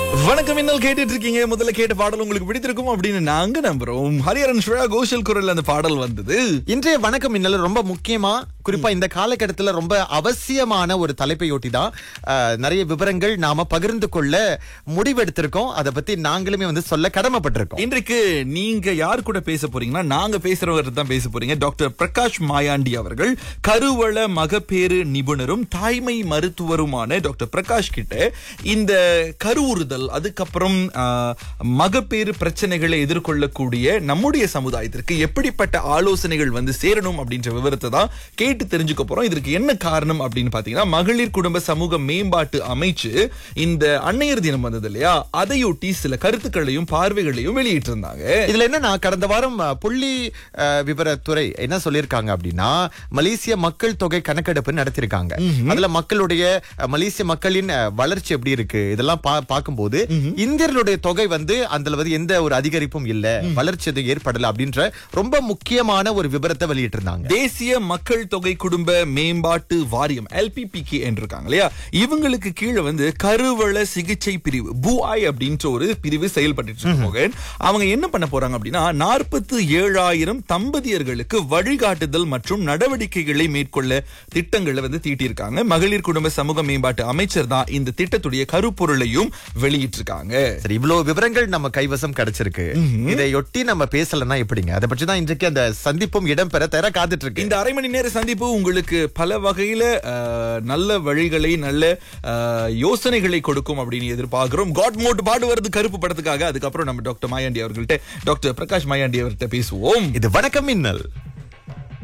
வணக்கம் இன்னல் கேட்டுட்டு இருக்கீங்க முதல்ல கேட்ட பாடல் உங்களுக்கு பிடித்திருக்கும் அப்படின்னு நாங்க நம்புறோம் ஹரிஹரன் ஸ்ரேயா கோஷல் குரல் அந்த பாடல் வந்தது இன்றைய வணக்கம் இன்னல ரொம்ப முக்கியமா குறிப்பா இந்த காலகட்டத்துல ரொம்ப அவசியமான ஒரு தலைப்பையொட்டி தான் அஹ், நிறைய விவரங்கள் நாம பகிர்ந்து கொள்ள முடிவெடுத்திருக்கோம் அதை பத்தி நாங்களுமே வந்து சொல்ல கடமைப்பட்டிருக்கோம் இன்றைக்கு நீங்க யார் கூட பேச போறீங்கன்னா நாங்க பேசுறவர் தான் பேச போறீங்க டாக்டர் பிரகாஷ் மாயாண்டி அவர்கள் கருவள மகப்பேறு நிபுணரும் தாய்மை மருத்துவருமான டாக்டர் பிரகாஷ் கிட்ட இந்த கருவுறுதல் அதுக்கப்புறம் ஆஹ், மகப்பேறு பிரச்சனைகளை எதிர்கொள்ளக்கூடிய நம்முடைய சமுதாயத்திற்கு எப்படிப்பட்ட ஆலோசனைகள் வந்து சேரணும் அப்படின்ற விவரத்தை தான் கேட்டு தெரிஞ்சுக்க போறோம் இதற்கு என்ன காரணம் அப்படின்னு பாத்தீங்கன்னா மகளிர் குடும்ப சமூக மேம்பாட்டு அமைச்சு இந்த அன்னையர் தினம் வந்தது இல்லையா அதையொட்டி சில கருத்துக்களையும் பார்வைகளையும் வெளியிட்டு இருந்தாங்க இதுல என்னன்னா கடந்த வாரம் அஹ், புள்ளி அஹ், விவரத்துறை என்ன சொல்லியிருக்காங்க அப்படின்னா மலேசிய மக்கள் தொகை கணக்கெடுப்பு நடத்திருக்காங்க அதுல மக்களுடைய அஹ், மலேசிய மக்களின் அஹ், வளர்ச்சி எப்படி இருக்கு இதெல்லாம் பா- பார்க்கும்போது இந்தியர்களுடைய தொகை வந்து அதுல வந்து எந்த ஒரு அதிகரிப்பும் இல்ல வளர்ச்சி எதுவும் ஏற்படல அப்படின்ற ரொம்ப முக்கியமான ஒரு விவரத்தை வெளியிட்டிருந்தாங்க தேசிய மக்கள் தொகை குடும்ப மேம்பாட்டு வாரியம் எல்பிபிகே என்று இருக்காங்க இல்லையா இவங்களுக்கு கீழே வந்து கருவள சிகிச்சை பிரிவு பூஆய் அப்படின்ற ஒரு பிரிவு செயல்பட்டு இருக்கு மோகன். அவங்க என்ன பண்ண போறாங்க அப்படின்னா நாற்பத்தி ஏழாயிரம் தம்பதியர்களுக்கு வழிகாட்டுதல் மற்றும் நடவடிக்கைகளை மேற்கொள்ள திட்டங்களை வந்து தீட்டியிருக்காங்க மகளிர் குடும்ப சமூக மேம்பாட்டு அமைச்சர் தான் இந்த திட்டத்துடைய கருப்பொருளையும் வெளியிட்டிருக்காங்க சரி இவ்வளவு விவரங்கள் நம்ம கைவசம் கிடைச்சிருக்கு இதையொட்டி நம்ம பேசலன்னா எப்படிங்க அதை பற்றி தான் இன்றைக்கு அந்த சந்திப்பும் இடம்பெற தர காத்துட்டு இருக்கு இந்த அரை மணி நேர சந்திப்பு உங்களுக்கு பல வகையில அஹ், நல்ல வழிகளை நல்ல அஹ், யோசனைகளை கொடுக்கும் அப்படின்னு எதிர்பார்க்கிறோம் காட் மோட் பாடுவது கருப்பு படத்துக்காக அதுக்கப்புறம் நம்ம டாக்டர் மாயாண்டி அவர்கள்ட்ட டாக்டர் பிரகாஷ் மாயாண்டி அவர்கிட்ட பேசுவோம் இது வணக்கம் மின்னல்